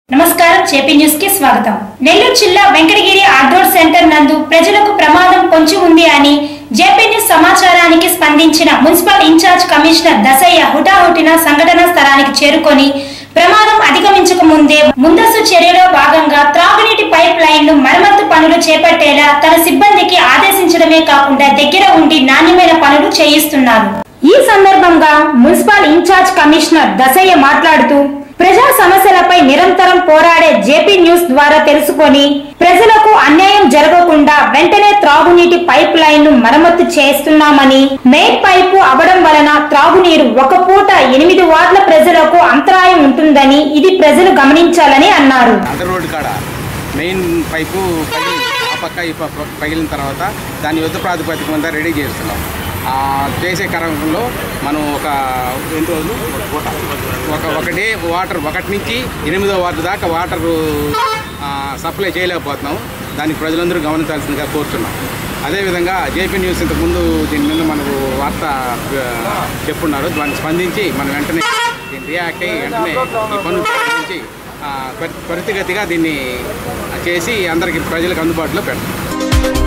నమస్కారం చేపీ న్యూస్ కి స్వాగతం నెల్లూరు జిల్లా వెంకటగిరి ఆర్డోర్ సెంటర్ నందు ప్రజలకు ప్రమాదం పొంచి ఉంది అని జేపీ న్యూస్ సమాచారానికి స్పందించిన మున్సిపల్ ఇన్ఛార్జ్ కమిషనర్ దసయ్య హుటాహుటిన సంఘటనా స్థలానికి చేరుకొని ప్రమాదం అధిగమించక ముందే ముందస్తు చర్యలో భాగంగా త్రాగునీటి పైప్ లైన్లు మరమ్మత్తు పనులు చేపట్టేలా తన సిబ్బందికి ఆదేశించడమే కాకుండా దగ్గర ఉండి నాణ్యమైన పనులు చేయిస్తున్నారు ఈ సందర్భంగా మున్సిపల్ ఇన్ఛార్జ్ కమిషనర్ దసయ్య మాట్లాడుతూ ప్రజా సమస్యలపై నిరంతరం పోరాడే జేపీ న్యూస్ ద్వారా తెలుసుకొని ప్రజలకు అన్యాయం జరగకుండా వెంటనే త్రాగునీటి పైప్ లైన్ ను మరమ్మతు చేస్తున్నామని మెయిన్ పైపు అవడం వలన త్రాగునీరు ఒక పూట ఎనిమిది వార్డుల ప్రజలకు అంతరాయం ఉంటుందని ఇది ప్రజలు గమనించాలని అన్నారు అండర్ రోడ్ కాడ మెయిన్ పైపు పగిలి ఆ పక్క ఈ పక్క పగిలిన తర్వాత దాని యుద్ధ ప్రాతిపదిక మీద రెడీ చేస్తున్నాం ఆ చేసే క్రమంలో మనం ఒక ఎన్ని రోజులు ఒక ఒకటి వాటర్ ఒకటి నుంచి ఎనిమిదో వాటర్ దాకా వాటర్ సప్లై చేయలేకపోతున్నాం దానికి ప్రజలందరూ గమనించాల్సిందిగా కోరుతున్నాం అదేవిధంగా జేపీ న్యూస్ ఇంతకుముందు దీని మీద మనకు వార్త ఆ, చెప్పున్నారు దాన్ని స్పందించి మనం వెంటనే దీన్ని రియాక్ట్ అయ్యి వెంటనే ఈ పనులు ప్రారంభించి ఆ, త్వరి- త్వరితగతిగా దీన్ని చేసి అందరికి ప్రజలకు అందుబాటులో పెడతాం